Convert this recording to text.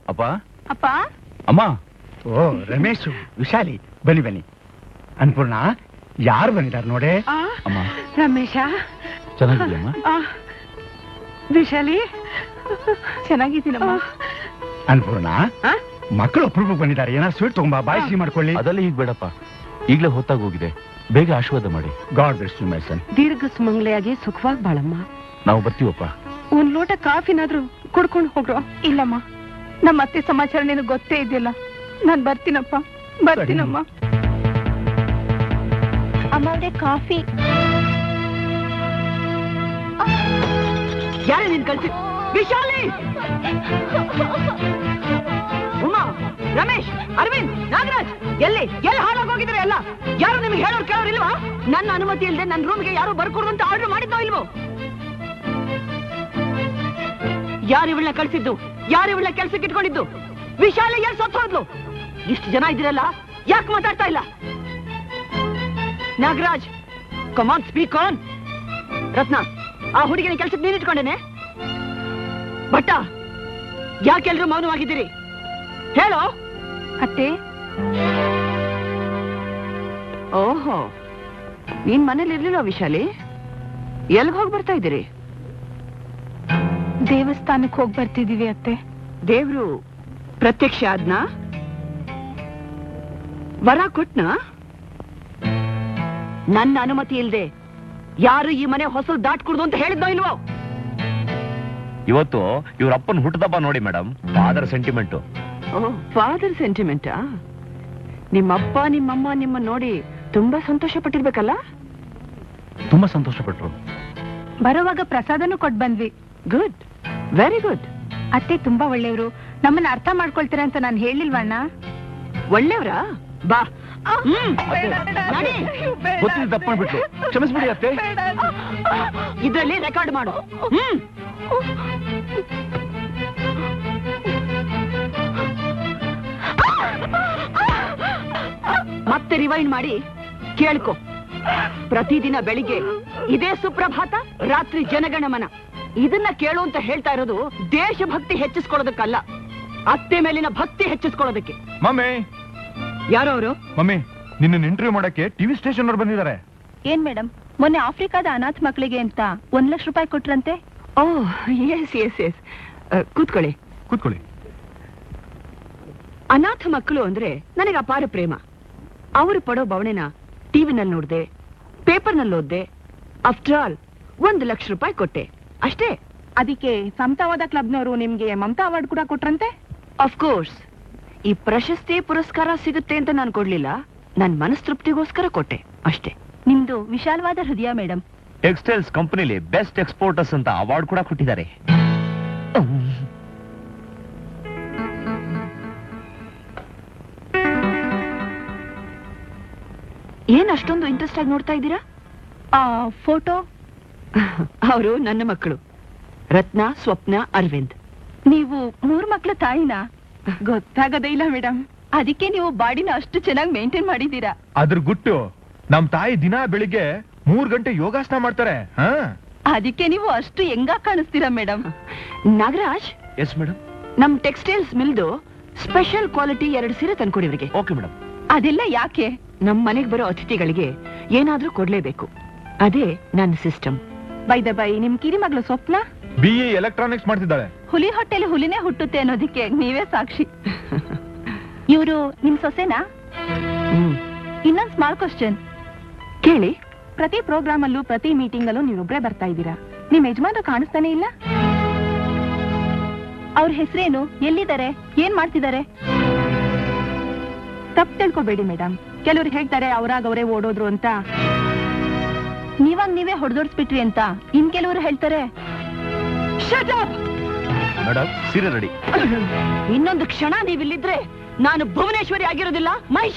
ಅಪ್ಪ ಅಪ್ಪ ಅಮ್ಮ ಓ ರಮೇಶ್ ವಿಶಾಲಿ ಬನ್ನಿ ಬನ್ನಿ ಅನ್ಪೂರ್ಣ ಯಾರು ಬಂದಿದ್ದಾರೆ ನೋಡೆ ಆ, ಅಮ್ಮ ರಮೇಶ ಚೆನ್ನಾಗಿದ್ಯಮ್ಮ ಆ, ವಿಶಾಲಿ ಚೆನ್ನಾಗಿದ್ದೀನಮ್ಮ ಅನ್ಪೂರ್ಣ ಆ? ಮಕ್ಕಳು ಒಬ್ರು ಬಂದಿದ್ದಾರೆ ಏನಾದ್ರು ಸ್ವೀಟ್ ತಗೊಂಬಾ ಬಾಯಿ ಸಿಹಿ ಮಾಡ್ಕೊಳ್ಳಿ ಅದೆಲ್ಲ ಈಗ ಬೇಡಪ್ಪ ಈಗ್ಲೇ ಹೊತ್ತಾಗಿ ಹೋಗಿದೆ ಬೇಗ ಆಶೀರ್ವಾದ ಮಾಡಿ God bless you my son ದೀರ್ಘ ಸುಮಂಗಲೆಯಾಗಿ ಸುಖವಾಗಿ ಬಾಳಮ್ಮ ನಾವು ಬರ್ತೀವಪ್ಪ ಒಂದ್ ಲೋಟ ಕಾಫಿನಾದ್ರೂ ಕುಡ್ಕೊಂಡು ಹೋಗ್ರೋ ಇಲ್ಲಮ್ಮ ನಮ್ಮ ಅತ್ತೆ ಸಮಾಚಾರ ನಿನಗೆ ಗೊತ್ತೇ ಇದೆಯಲ್ಲ ನಾನ್ ಬರ್ತೀನಪ್ಪ ಬರ್ತೀನಮ್ಮ ಅಮ್ಮ ಕಾಫಿ ಯಾರೇ ನಿನ್ ಕಳ್ಸಿ ವಿಶಾಲಿ ಉಮಾ ರಮೇಶ್ ಅರವಿಂದ್ ನಾಗರಾಜ್ ಎಲ್ಲಿ ಎಲ್ಲಿ ಹಾಳಾಗೋಗಿದ್ರೆ ಎಲ್ಲ ಯಾರು ನಿಮ್ಗೆ ಹೇಳೋರು ಕೇಳೋರು ಇಲ್ವಾ ನನ್ನ ಅನುಮತಿ ಇಲ್ಲದೆ ನನ್ನ ರೂಮ್ಗೆ ಯಾರು ಬರ್ಕೊಡು ಅಂತ ಆರ್ಡರ್ ಮಾಡಿದ್ನೋ ಇಲ್ವೋ ಯಾರು ಇವಳನ್ನ ಕಳ್ಸಿದ್ದು ಯಾರು ಇವಳನ್ನ ಕೆಲ್ಸಕ್ಕೆ ಇಟ್ಕೊಂಡಿದ್ದು ವಿಶಾಲ ಎಲ್ಲಿ ಸತ್ತು ಹೋದ್ಲು ಇಷ್ಟು ಜನ ಇದ್ದೀರಲ್ಲ ಯಾಕೆ ಮಾತಾಡ್ತಾ ಇಲ್ಲ Nagaraj come on speak on Ratna ಆ ಹುಡುಗಿನ ಕೆಲ್ಸಕ್ಕೆ ನೀನ್ ಇಟ್ಕೊಂಡೇನೆ ಭಟ್ಟ ಯಾಕೆಲ್ರು ಮೌನವಾಗಿದ್ದೀರಿ ಹೇಳೋ ಅತ್ತೆ ಓಹೋ ನೀನ್ ಮನೇಲಿ ಇರ್ಲಿಲ್ಲ ವಿಶಾಲಿ ಎಲ್ಗ್ ಹೋಗಿ ಬರ್ತಾ ಇದ್ದೀರಿ ದೇವಸ್ಥಾನಕ್ಕೆ ಹೋಗಿ ಬರ್ತಿದೀವಿ ಅತ್ತೆ ದೇವ್ರು ಪ್ರತ್ಯಕ್ಷ ಆದ್ನ ವರ ಕೊಟ್ನ ನನ್ನ ಅನುಮತಿ ಇಲ್ದೆ ಯಾರು ಈ ಮನೆ ಹೊಸಲು ದಾಟ್ಕೂಡ್ದು ಅಂತ ಹೇಳಿದ್ನೋ ಇಲ್ವೋ ಇವತ್ತು ಇವ್ರ ಅಪ್ಪನ ಹುಟ್ಟದಬ್ಬ ನೋಡಿ madam father sentiment oh father ಸೆಂಟಿಮೆಂಟಾ ನಿಮ್ಮಪ್ಪ ನಿಮ್ಮಮ್ಮ ನಿಮ್ಮ ನೋಡಿ ತುಂಬಾ ಸಂತೋಷ ಪಟ್ಟಿರ್ಬೇಕಲ್ಲ ತುಂಬಾ ಸಂತೋಷ ಪಟ್ರು ಬರುವಾಗ ಪ್ರಸಾದನೂ ಕೊಟ್ ಬಂದ್ವಿ ಗುಡ್ ವೆರಿ ಗುಡ್ ಅತ್ತೆ ತುಂಬಾ ಒಳ್ಳೆಯವರು ನಮ್ಮನ್ನ ಅರ್ಥ ಮಾಡ್ಕೊಳ್ತೀರಾ ಅಂತ ನಾನು ಹೇಳಿಲ್ವಣ್ಣ ಒಳ್ಳೆಯವ್ರಾ ಬಾ ಹ್ಮ್. ನಡಿ. ಗೊತ್ತಿಲ್ಲ ತಪ್ಪು ಮಾಡ್ಬಿಟ್ರು ಕ್ಷಮಿಸ್ಬಿಡಿ ಅತ್ತೆ ಇದ್ರಲ್ಲಿ ರೆಕಾರ್ಡ್ ಮಾಡು ಹ್ಮ್ ಮತ್ತೆ ರಿವೈಂಡ್ ಮಾಡಿ ಕೇಳ್ಕೊ ಪ್ರತಿದಿನ ಬೆಳಿಗ್ಗೆ ಇದೇ ಸುಪ್ರಭಾತ ರಾತ್ರಿ ಜನಗಣಮನ ಇದನ್ನ ಕೇಳು ಅಂತ ಹೇಳ್ತಾ ಇರೋದು ದೇಶಭಕ್ತಿ ಹೆಚ್ಚಿಸ್ಕೊಳ್ಳೋದಕ್ಕಲ್ಲ ಅತ್ತೆ ಮೇಲಿನ ಭಕ್ತಿ ಹೆಚ್ಚಿಸ್ಕೊಳ್ಳೋದಕ್ಕೆ ಮಮ್ಮಿ ಯಾರೋ ಅವರು ಮಮ್ಮಿ ನಿನ್ನ ಇಂಟರ್ವ್ಯೂ ಮಾಡಕ್ಕೆ ಟಿವಿ ಸ್ಟೇಷನ್ ಅವ್ರು ಬಂದಿದ್ದಾರೆ ಏನ್ ಮೇಡಮ್ ಮೊನ್ನೆ ಆಫ್ರಿಕಾದ ಅನಾಥ ಮಕ್ಕಳಿಗೆ ಅಂತ ಒಂದ್ ಲಕ್ಷ ರೂಪಾಯಿ ಕೊಟ್ರಂತೆ ಓ ಎಸ್ ಎಸ್ ಎಸ್ ಕೂತ್ಕೊಳ್ಳಿ ಕೂತ್ಕೊಳ್ಳಿ ಅನಾಥ ಮಕ್ಕಳು ಅಂದ್ರೆ ನನಗೆ ಅಪಾರ ಪ್ರೇಮ ಅವರು ಪಡೋ ಬವಣೆನ ಟಿವಿನಲ್ಲಿ ನೋಡ್ದೆ ಪೇಪರ್ನಲ್ಲಿ ಓದ್ದೆ ಆಫ್ಟರ್ ಆಲ್ ಒಂದು ಲಕ್ಷ ರೂಪಾಯಿ ಕೊಟ್ಟೆ ಅಷ್ಟೇ ಅದಕ್ಕೆ ಸಮತಾವಾದ ಕ್ಲಬ್ನವರು ನಿಮ್ಗೆ ಮಮತಾ ಅವಾರ್ಡ್ ಕೂಡ ಕೊಟ್ರಂತೆ ಕೋರ್ಸ್ ಈ ಪ್ರಶಸ್ತಿ ಪುರಸ್ಕಾರ ಸಿಗುತ್ತೆ ಅಂತ ನಾನು ಕೊಡ್ಲಿಲ್ಲ ನನ್ನ ಮನಸ್ತೃಪ್ತಿಗೋಸ್ಕರ ಕೊಟ್ಟೆ ಅಷ್ಟೇ ನಿಮ್ದು ವಿಶಾಲವಾದ ಹೃದಯ ಮೇಡಮ್ ಟೆಕ್ಸ್ಟೈಲ್ಸ್ ಕಂಪನಿಲಿ ಬೆಸ್ಟ್ ಎಕ್ಸ್ಪೋರ್ಟರ್ಸ್ ಅಂತ ಅವಾರ್ಡ್ ಕೂಡ ಕೊಟ್ಟಿದ್ದಾರೆ ಏನ್ ಅಷ್ಟೊಂದು ಇಂಟ್ರೆಸ್ಟ್ ಆಗಿ ನೋಡ್ತಾ ಇದ್ದೀರಾ ಆ ಫೋಟೋ ಅವರು ನನ್ನ ಮಕ್ಕಳು ರತ್ನ ಸ್ವಪ್ನ ಅರವಿಂದ್ ನೀವು ಮೂರ್ ಮಕ್ಳ ತಾಯಿನಾ ಗೊತ್ತಾಗದೇ ಇಲ್ಲ ಮೇಡಮ್ ಅದಕ್ಕೆ ನೀವು ಬಾಡಿನ ಅಷ್ಟು ಚೆನ್ನಾಗಿ ಮೇಂಟೈನ್ ಮಾಡಿದೀರಾ ಅದ್ರ ಗುಟ್ಟು ನಮ್ ತಾಯಿ ದಿನ ಬೆಳಿಗ್ಗೆ ಮೂರ್ ಗಂಟೆ ಯೋಗಾಸನ ಮಾಡ್ತಾರೆ ಹಾ ಅದಕ್ಕೆ ನೀವು ಅಷ್ಟು ಹೆಂಗ ಕಾಣಿಸ್ತೀರಾ ಮೇಡಮ್ ನಾಗರಾಜ್ ಎಸ್ ಮೇಡಮ್ ನಮ್ ಟೆಕ್ಸ್ಟೈಲ್ಸ್ ಮಿಲ್ದು ಸ್ಪೆಷಲ್ ಕ್ವಾಲಿಟಿ ಎರಡು ಸೀರೆ ತಂದ್ಕೊಡಿ ಇವರಿಗೆ ಓಕೆ ಮೇಡಮ್ ಅದೆಲ್ಲ ಯಾಕೆ ನಮ್ ಮನೆಗ್ ಬರೋ ಅತಿಥಿಗಳಿಗೆ ಏನಾದ್ರೂ ಕೊಡ್ಲೇಬೇಕು ಅದೇ ನನ್ನ ಸಿಸ್ಟಮ್ ಬೈದ ಬೈ ನಿಮ್ ಕಿರಿ ಮಗಳು ಸ್ವಪ್ನ ಬಿ ಎ ಎಲೆಕ್ಟ್ರಾನಿಕ್ಸ್ ಮಾಡ್ತಿದ್ದಾಳೆ ಹುಲಿ ಹೊಟ್ಟೆಲಿ ಹುಲಿನೇ ಹುಟ್ಟುತ್ತೆ ಅನ್ನೋದಕ್ಕೆ ನೀವೇ ಸಾಕ್ಷಿ ಇವರು ನಿಮ್ ಸೊಸೆನಾ ಹ್ಮ್ ಇನ್ನೊಂದ್ ಸ್ಮಾಲ್ ಕ್ವಶನ್ ಕೇಳಿ ಪ್ರತಿ ಪ್ರೋಗ್ರಾಮ್ ಅಲ್ಲೂ ಪ್ರತಿ ಮೀಟಿಂಗ್ ಅಲ್ಲೂ ನೀವೊಬ್ರೇ ಬರ್ತಾ ಇದ್ದೀರಾ ನಿಮ್ ಯಜಮಾನ್ರು ಕಾಣಿಸ್ತಾನೆ ಇಲ್ಲ ಅವ್ರ ಹೆಸರೇನು ಎಲ್ಲಿದ್ದಾರೆ ಏನ್ ಮಾಡ್ತಿದ್ದಾರೆ ತಪ್ಪು ತಿಳ್ಕೊಬೇಡಿ ಮೇಡಮ್ ಕೆಲವ್ರು ಹೇಳ್ತಾರೆ ಅವ್ರಾಗ ಅವರೇ ಓಡೋದ್ರು ಅಂತ ನೀವಾಗ ನೀವೇ ಹೊಡೆದೋಡ್ಸ್ಬಿಟ್ರಿ ಅಂತ ಇನ್ ಕೆಲವರು ಹೇಳ್ತಾರೆ Shut up! ಮೇಡಮ್ ಸೀರೆ ರೆಡಿ ಇನ್ನೊಂದು ಕ್ಷಣ ನೀವಿಲ್ಲಿದ್ರೆ ನಾನು ಭುವನೇಶ್ವರಿ ಆಗಿರೋದಿಲ್ಲ ಮಹಿಷ